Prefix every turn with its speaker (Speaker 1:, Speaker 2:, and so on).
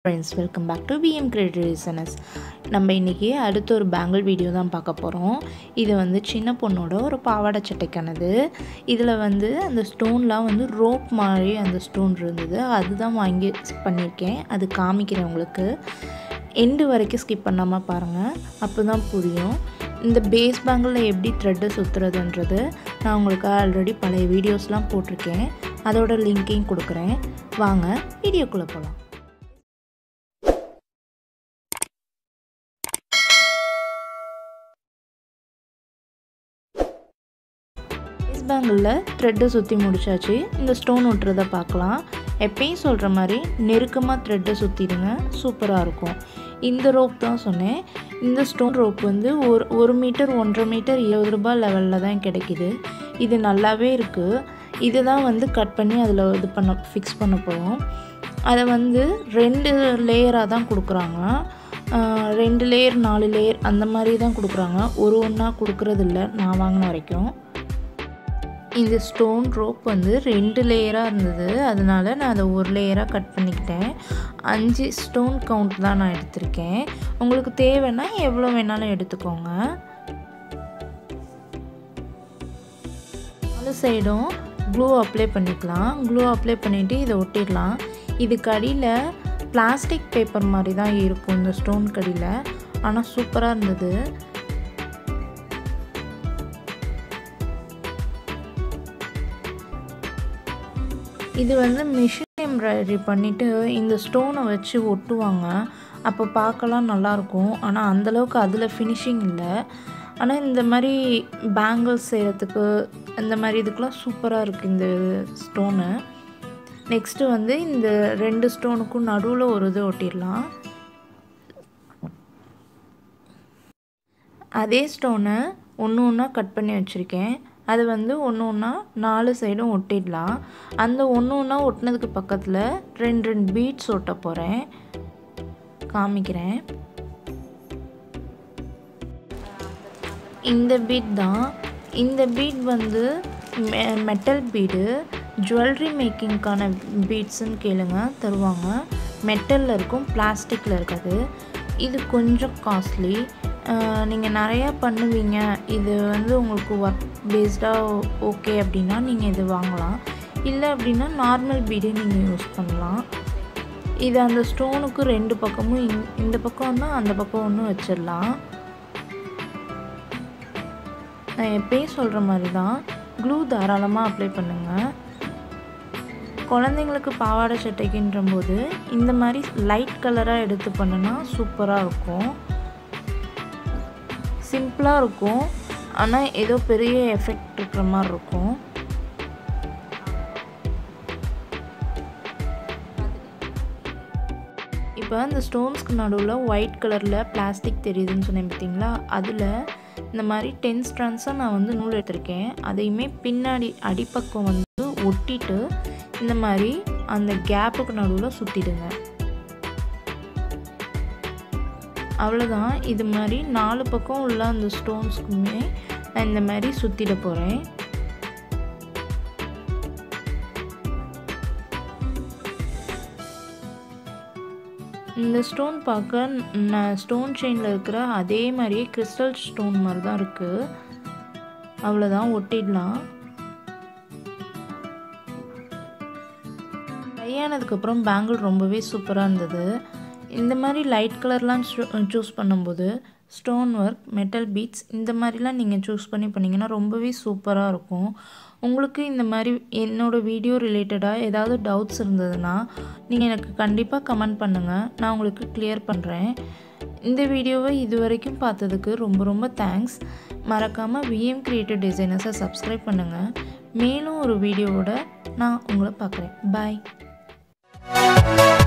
Speaker 1: friends welcome back to PM creative designers நம்ம இன்றைக்கி அடுத்த ஒரு பேங்கிள் வீடியோ தான் பார்க்க போகிறோம் இது வந்து சின்ன பொண்ணோட ஒரு பாவாடை சட்டைக்கானது இதில் வந்து அந்த ஸ்டோன்லாம் வந்து ரோப் மாதிரி அந்த ஸ்டோன் இருந்தது அதுதான் வாங்கி பண்ணியிருக்கேன் அது காமிக்கிறேன் உங்களுக்கு எண்டு வரைக்கும் ஸ்கிப் பண்ணாமல் பாருங்கள் அப்போ தான் புரியும் இந்த பேஸ் பேங்கிளில் எப்படி த்ரெட்டை சுற்றுறதுன்றது நான் உங்களுக்கு ஆல்ரெடி பழைய வீடியோஸ்லாம் போட்டிருக்கேன் அதோட லிங்க்கையும் கொடுக்குறேன் வாங்க வீடியோக்குள்ளே போகலாம் பேஸ் பேங்கிளில் த்ரெட்டை சுற்றி முடிச்சாச்சு இந்த ஸ்டோன் ஒட்டுறதை பார்க்கலாம் எப்பயும் சொல்கிற மாதிரி நெருக்கமாக த்ரெட்டை சுற்றிடுங்க சூப்பராக இருக்கும் இந்த ரோப் தான் சொன்னேன் இந்த ஸ்டோன் ரோப் வந்து ஒரு ஒரு மீட்டர் ஒன்றரை மீட்டர் இருபது ரூபாய் லெவலில் தான் கிடைக்கிது இது நல்லாவே இருக்குது இது தான் வந்து கட் பண்ணி அதில் இது பண்ண ஃபிக்ஸ் பண்ண போகிறோம் அதை வந்து ரெண்டு லேயராக தான் கொடுக்குறாங்க ரெண்டு லேயர் நாலு லேயர் அந்த மாதிரி தான் கொடுக்குறாங்க ஒரு ஒன்றா கொடுக்குறதில்ல நான் வாங்கின வரைக்கும் இந்த ஸ்டோன் ரோப் வந்து ரெண்டு லேயராக இருந்தது அதனால நான் அதை ஒரு லேயராக கட் பண்ணிக்கிட்டேன் அஞ்சு ஸ்டோன் கவுண்ட் தான் நான் எடுத்திருக்கேன் உங்களுக்கு தேவைன்னா எவ்வளோ வேணாலும் எடுத்துக்கோங்க நாலு சைடும் க்ளூ அப்ளை பண்ணிக்கலாம் க்ளூ அப்ளை பண்ணிவிட்டு இதை ஒட்டிடலாம் இதுக்கு அடியில் பிளாஸ்டிக் பேப்பர் மாதிரி தான் இருக்கும் இந்த ஸ்டோன் கடியில் ஆனால் சூப்பராக இருந்தது இது வந்து மிஷின் எம்ப்ராய்டரி பண்ணிவிட்டு இந்த ஸ்டோனை வச்சு ஒட்டுவாங்க அப்போ பார்க்கலாம் நல்லாயிருக்கும் ஆனால் அந்தளவுக்கு அதில் ஃபினிஷிங் இல்லை ஆனால் இந்த மாதிரி பேங்கிள்ஸ் செய்கிறதுக்கு இந்த மாதிரி இதுக்கெலாம் சூப்பராக இருக்குது இந்த ஸ்டோனு நெக்ஸ்ட்டு வந்து இந்த ரெண்டு ஸ்டோனுக்கும் நடுவில் ஒரு இது ஒட்டிடலாம் அதே ஸ்டோனை ஒன்று ஒன்றா கட் பண்ணி வச்சுருக்கேன் அது வந்து ஒன்று ஒன்றா நாலு சைடும் ஒட்டிடலாம் அந்த ஒன்று ஒன்றா ஒட்டினதுக்கு பக்கத்தில் ரெண்டு ரெண்டு பீட்ஸ் ஒட்ட போகிறேன் காமிக்கிறேன் இந்த பீட் தான் இந்த பீட் வந்து மெ மெட்டல் பீடு ஜுவல்லரி மேக்கிங்க்கான பீட்ஸுன்னு கேளுங்க தருவாங்க மெட்டலில் இருக்கும் பிளாஸ்டிக்கில் இருக்காது இது கொஞ்சம் காஸ்ட்லி நீங்கள் நிறையா பண்ணுவீங்க இது வந்து உங்களுக்கு ஒர்க் பேஸ்டாக ஓகே அப்படின்னா நீங்கள் இது வாங்கலாம் இல்லை அப்படின்னா நார்மல் பீடே நீங்கள் யூஸ் பண்ணலாம் இது அந்த ஸ்டோனுக்கு ரெண்டு பக்கமும் இந்த பக்கம் ஒன்று அந்த பக்கம் ஒன்று வச்சிடலாம் நான் எப்பயும் சொல்கிற மாதிரி தான் க்ளூ தாராளமாக அப்ளை பண்ணுங்கள் குழந்தைங்களுக்கு பாவாடை சட்டைக்குன்ற போது இந்த மாதிரி லைட் கலராக எடுத்து பண்ணுனா சூப்பராக இருக்கும் சிம்பிளாக இருக்கும் ஆனால் ஏதோ பெரிய எஃபெக்ட் இருக்கிற மாதிரி இருக்கும் இப்போ இந்த ஸ்டோன்ஸ்க்கு நடுவில் ஒயிட் கலரில் பிளாஸ்டிக் தெரியுதுன்னு சொன்னேன் பார்த்தீங்களா அதில் இந்த மாதிரி டென் ஸ்ட்ரான்ஸாக நான் வந்து நூல் எடுத்திருக்கேன் அதையுமே பின்னாடி அடிப்பக்கம் வந்து ஒட்டிட்டு இந்த மாதிரி அந்த கேப்புக்கு நடுவில் சுற்றிடுங்க அவ்வளோதான் இது மாதிரி நாலு பக்கம் உள்ள அந்த ஸ்டோன்ஸ்க்குமே நான் இந்த மாதிரி சுற்றிட போகிறேன் இந்த ஸ்டோன் பார்க்க நான் ஸ்டோன் செயினில் இருக்கிற அதே மாதிரியே கிறிஸ்டல் ஸ்டோன் மாதிரி தான் இருக்குது அவ்வளோதான் ஒட்டிடலாம் கையானதுக்கப்புறம் பேங்கிள் ரொம்பவே சூப்பராக இருந்தது இந்த மாதிரி லைட் கலர்லாம் சூஸ் பண்ணும்போது ஸ்டோன் ஒர்க் மெட்டல் பீட்ஸ் இந்த மாதிரிலாம் நீங்கள் சூஸ் பண்ணி பண்ணிங்கன்னா ரொம்பவே சூப்பராக இருக்கும் உங்களுக்கு இந்த மாதிரி என்னோடய வீடியோ ரிலேட்டடாக ஏதாவது டவுட்ஸ் இருந்ததுன்னா நீங்கள் எனக்கு கண்டிப்பாக கமெண்ட் பண்ணுங்கள் நான் உங்களுக்கு கிளியர் பண்ணுறேன் இந்த வீடியோவை இது வரைக்கும் பார்த்ததுக்கு ரொம்ப ரொம்ப தேங்க்ஸ் மறக்காமல் விஎம் கிரியேட்டிவ் டிசைனர்ஸை சப்ஸ்கிரைப் பண்ணுங்கள் மேலும் ஒரு வீடியோவோட நான் உங்களை பார்க்குறேன் பாய்